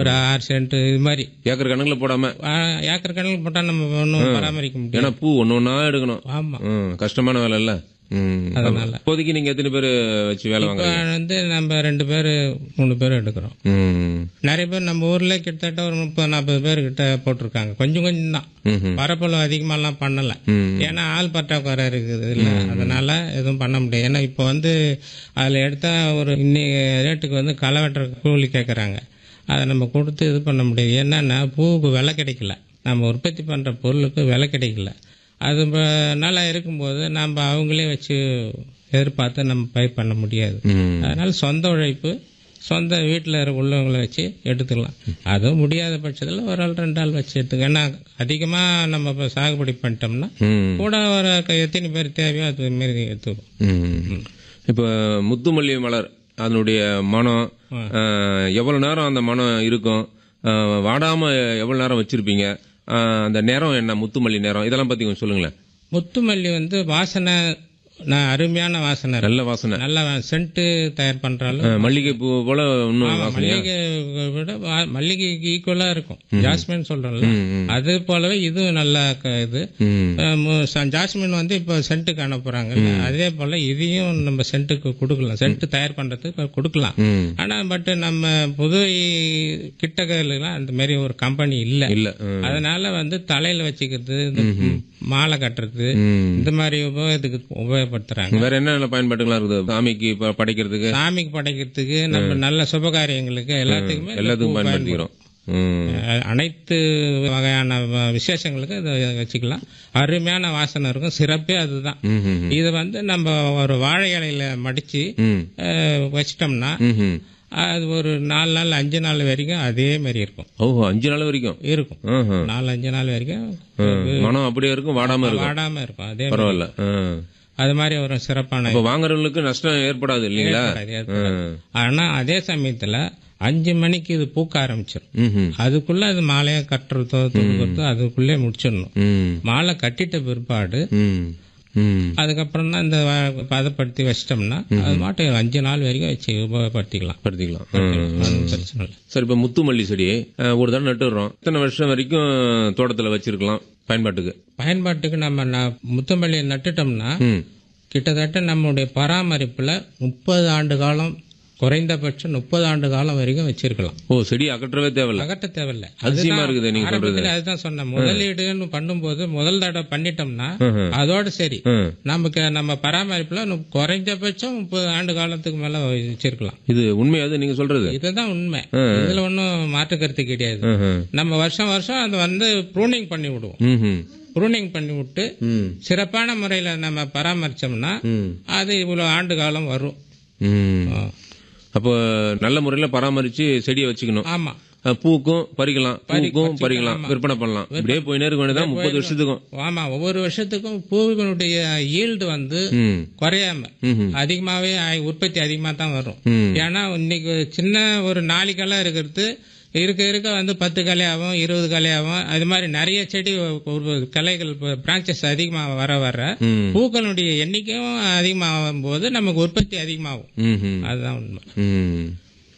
ஒரு ஆறு சென்ட் இது மாதிரி ஏக்கர் கணக்குல போடாம ஆ, ஏக்கர் கணக்கில் போட்டால் நம்ம ஒன்றும் பராமரிக்க முடியாது ஏன்னா பூ ஒண்ணு ஒண்ணா எடுக்கணும் ஆமா ம், கஷ்டமான வேலை இல்ல ம். அதனால. இப்போதைக்கு நீங்க எத்தனை பேர் வச்சு வேலை இப்போ வாங்குறீங்க வந்து நம்ம ரெண்டு பேர் மூணு பேர் எடுக்கிறோம் ம். நிறைய பேர் நம்ம ஊர்ல கிட்டத்தட்ட ஒரு முப்பது நாற்பது பேர் கிட்ட போட்டிருக்காங்க கொஞ்சம் கொஞ்சம் தான் ம்ஹும். பரப்பளவு அதிகமாலாம் பண்ணல ம். ஏன்னா ஆள் பற்றாக்குறை இருக்குது இல்ல அதனால எதுவும் பண்ண முடியாது ஏன்னா இப்போ வந்து அதுல எடுத்தா ஒரு இன்னைக்கு ரேட்டுக்கு வந்து களை வெட்டுற கூலி கேட்குறாங்க அதை நம்ம கொடுத்து இது பண்ண முடியாது என்னன்னா பூவுக்கு விலை கிடைக்கல நம்ம உற்பத்தி பண்ற பொருளுக்கு விலை கிடைக்கல அது ப- நல்லா இருக்கும்போது நம்ம அவங்களே வச்சு எதிர்பார்த்து நம்ம பயிர் பண்ண முடியாது ம். அதனால சொந்த உழைப்பு சொந்த வீட்டில் உள்ளவங்களை வச்சு எடுத்துக்கலாம் அதுவும் முடியாத பட்சத்தில் ஒரு ஆள் ரெண்டு ஆள் வச்சு எடுத்துக்க ஏன்னா அதிகமாக நம்ம இப்போ சாகுபடி பண்ணிட்டோம்னா ம். கூட ஒரு க- எத்தனை பேர் தேவையோ அது மாரி எடுத்துக்கும் ம். இப்ப முத்துமல்லி மலர் அதனுடைய மனம் அஹ், எவ்வளவு நேரம் அந்த மனம் இருக்கும் அஹ், வாடாம எவ்வளவு நேரம் வச்சிருப்பீங்க அஹ், அந்த நேரம் என்ன முத்துமல்லி நேரம் இதெல்லாம் பத்தி கொஞ்சம் சொல்லுங்களேன் முத்துமல்லி வந்து வாசனை நான் அருமையான வாசனை இருக்கும். நல்ல வாசனை நல்ல சென்ட்டு தயார் பண்றாலும் அஹ், மல்லிகைப்பூ போல இன்னும் ஆமா, வாசனையா மல்லிகை விட வா- மல்லிகைக்கு ஈக்குவலா இருக்கும் ஜாஸ்மின் சொல்றோம்ல ம், ம். அது போலவே இதுவும் நல்ல க- இது ம். அஹ் மு- ச- ஜாஸ்மின் வந்து இப்போ சென்ட்டுக்கு அனுப்புறாங்க அதே போல இதையும் நம்ம சென்ட்டுக்கு கொடுக்கலாம் சென்ட் தயார் பண்றதுக்கு இப்ப கொடுக்கலாம் ம். ஆனா பட் நம்ம புதுவை கிட்டக்கலாம் அந்த மாதிரி ஒரு கம்பெனி இல்ல இல்ல ம். அதனால வந்து தலையில வச்சுக்கிறது இந்த மாலை கட்டுறது ம். இந்த மாதிரி உபயோகத்துக்கு உபயோகப்படுத்துறாங்க வேற என்னென்ன பயன்பாட்டுகள்லாம் இருக்குது சாமிக்கு ப- படைக்கிறதுக்கு சாமிக்கு படைக்கிறதுக்கு நம்ம நல்ல சுபகாரியங்களுக்கு எல்லாத்துக்குமே இந்த எல்லாத்துக்கும் பூ பயன்படுத்திக்கிறோம் ம். அஹ் அனைத்து வகையான வ- விசேஷங்களுக்கு இதை வச்சுக்கலாம் அருமையான வாசனை இருக்கும் சிறப்பே அதுதான் ம், ம், இதை வந்து நம்ம ஒரு வாழை இலையில மடிச்சு ம். அஹ், வச்சிட்டோம்னா ம், ம். அது ஒரு நாலு நாள் அஞ்சு நாள் வரைக்கும் அதே மாதிரி இருக்கும் ஓஹோ அஞ்சு நாள் வரைக்கும் இருக்கும் ஆஹா. நாலு அஞ்சு நாள் வரைக்கும் மனம் அப்படியே இருக்கும் வாடாம இருக்கும் வாடாம இருக்கும் அதே பரவாயில்ல ஆ. அது மாதிரி ஒரு சிறப்பான அப்ப வாங்குறவங்களுக்கு நஷ்டம் ஏற்படாது இல்லீங்களா ஏற்படாது, ஏற்படாது. ஆனா அதே சமயத்துல அஞ்சு மணிக்கு இது பூக்க ஆரம்பிச்சிடும் ம்ஹும். அதுக்குள்ள அது மாலையை கட்டுறதோ துடுக்கிறதோ அதுக்குள்ளே முடிச்சிடணும் ம். மாலை கட்டிட்ட பிற்பாடு ம். ம். அதுக்கப்புறம் தான் இந்த வ- பதப்படுத்தி வச்சிட்டோம்னா அது மாட்டு அஞ்சு நாள் வரைக்கும் வச்சு உபயோகப்படுத்திக்கலாம் படுத்திக்கலாம் ம். ஒண்ணும் பிரச்சனை இல்லை சரி இப்ப முத்துமல்லி செடி அஹ், ஒரு தடவை நட்டுடுறோம் இத்தனை வருஷம் வரைக்கும் தோட்டத்துல வச்சிருக்கலாம் பயன்பாட்டுக்கு பயன்பாட்டுக்கு நம்ம ந- முத்தமல்லியை நட்டுட்டோம்னா ம். கிட்டத்தட்ட நம்முடைய பராமரிப்புல முப்பது ஆண்டு காலம் குறைந்தபட்சம் முப்பது ஆண்டு காலம் வரைக்கும் வச்சிருக்கலாம் ஓ செடி அகற்றவே தேவையில்ல அகற்ற தேவையில்ல அதிசயமா இருக்குது நீங்க சொல்றது ஆரம்பத்துல அதுதான் சொன்னேன் முதலீடுன்னு பண்ணும்போது முதல் தடவை பண்ணிட்டோம்னா ம்ஹும். அதோட சரி ம். நமக்கு நம்ம பராமரிப்புல நு- குறைஞ்சபட்சம் முப்பது ஆண்டு காலத்துக்கு மேல வச்சிருக்கலாம் இது உண்மையாது நீங்க சொல்றது இதுதான் உண்மை இதுல ஒன்றும் மாற்று கருத்து கிடையாது ம்ஹும். நம்ம வருஷம் வருஷம் அதை வந்து ப்ரூனிங் பண்ணி விடுவோம் ம்ஹும். ப்ரூனிங் பண்ணி விட்டு ம். சிறப்பான முறையில நம்ம பராமரிச்சோம்னா ம். அது இவ்வளவு ஆண்டு காலம் வரும் ம். ஆ. அப்போ நல்ல முறையில பராமரிச்சு செடியை வச்சுக்கணும் ஆமா அஹ், பூக்கும் பறிக்கலாம் பூக்கும் பறிக்கலாம் விற்பனை பண்ணலாம் இப்படியே போயினே இருக்க வேண்டியதான் முப்பது வருஷத்துக்கும் ஆமா ஒவ்வொரு வருஷத்துக்கும் பூவினுடைய ஈல்டு வந்து ம். குறையாம ம்ஹும். அதிகமாவே ஆயி- உற்பத்தி அதிகமா தான் வரும் ம். ஏன்னா இன்னைக்கு சின்ன ஒரு நாளைக்கெல்லாம் இருக்கிறது இருக்க இருக்க வந்து பத்து கலையாகும் இருபது கலையாகும் அது மாதிரி நிறைய செடி ஒரு கலைகள் பிரான்ச்சஸ் அதிகமாக வர வர ம். பூக்களுடைய எண்ணிக்கையும் அதிகமாகும் போது நமக்கு உற்பத்தி அதிகமாகும் ம்ஹும். அதுதான் உண்மை ம்.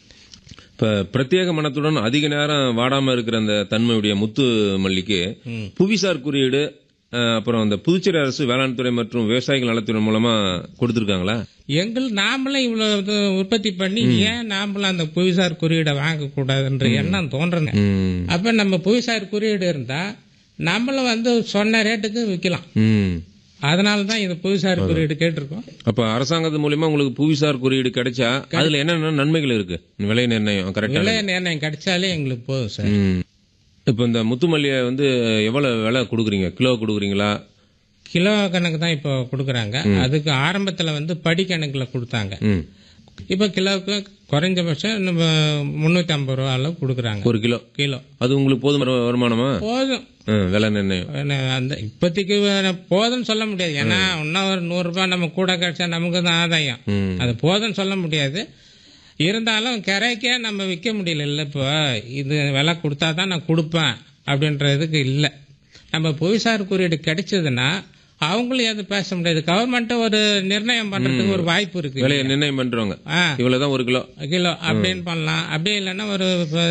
இப்ப பிரத்யேக மனத்துடன் அதிக நேரம் வாடாம இருக்கிற அந்த தன்மையுடைய முத்து மல்லிக்கு ம். புவிசார் குறியீடு அஹ், அப்புறம் அந்த புதுச்சேரி அரசு வேளாண் துறை மற்றும் விவசாயிகள் நலத்துறை மூலமா கொடுத்திருக்காங்களா எங்கள் நாமளும் இவ்வளவு இது உற்பத்தி பண்ணி ஏன் நாமளும் அந்த புவிசார் குறியீடை வாங்கக்கூடாதுன்ற எண்ணம் தோன்றன ம். அப்ப நம்ம புவிசார் குறியீடு இருந்தா நம்மளும் வந்து சொன்ன ரேட்டுக்கு விற்கலாம் ம். அதனால தான் இது புவிசார் குறியீடு கேட்டிருக்கோம் அப்ப அரசாங்கத்து மூலியமா உங்களுக்கு புவிசார் குறியீடு கிடைச்சா அதுல என்னென்ன நன்மைகள் இருக்கு விலை நிர்ணயம் கரெக்டா விலை நிர்ணயம் கிடைச்சாலே எங்களுக்கு போதும் சார் ம். இப்ப இந்த முத்துமல்லியை வந்து எவ்வளவு விலை கொடுக்குறீங்க கிலோ கொடுக்குறீங்களா கிலோ கணக்கு தான் இப்போ கொடுக்குறாங்க அதுக்கு ஆரம்பத்துல வந்து படி கணக்குல கொடுத்தாங்க ம். இப்போ கிலோவுக்கு குறைஞ்சபட்சம் நம்ம முந்நூற்றி ஐம்பது ரூபா அளவு கொடுக்குறாங்க ஒரு கிலோ கிலோ அது உங்களுக்கு போதும் வருமானமா போதும் ம், விலை நிர்ணயம் என்ன அந்த இப்போதைக்கு வேற போதும்னு சொல்ல முடியாது ஏன்னா இன்னும் ஒரு நூறு ரூபாய் நம்ம கூட கிடைச்சா நமக்கு தான் ஆதாயம் ம். அது போதும்னு சொல்ல முடியாது இருந்தாலும் கரைக்கே நம்ம விற்க முடியல இல்லை இப்போ இது விலை கொடுத்தா தான் நான் கொடுப்பேன் அப்படின்றதுக்கு இல்லை நம்ம புவிசார் குறியீடு கிடைச்சதுன்னா அவங்களும் எதுவும் பேச முடியாது கவர்மெண்ட்டை ஒரு நிர்ணயம் பண்றதுக்கு ஒரு வாய்ப்பு இருக்கு விலையை நிர்ணயம் பண்றவங்க ஆ இவ்வளவுதான் ஒரு கிலோ கிலோ அப்படின்னு பண்ணலாம் அப்படியே இல்லைன்னா ஒரு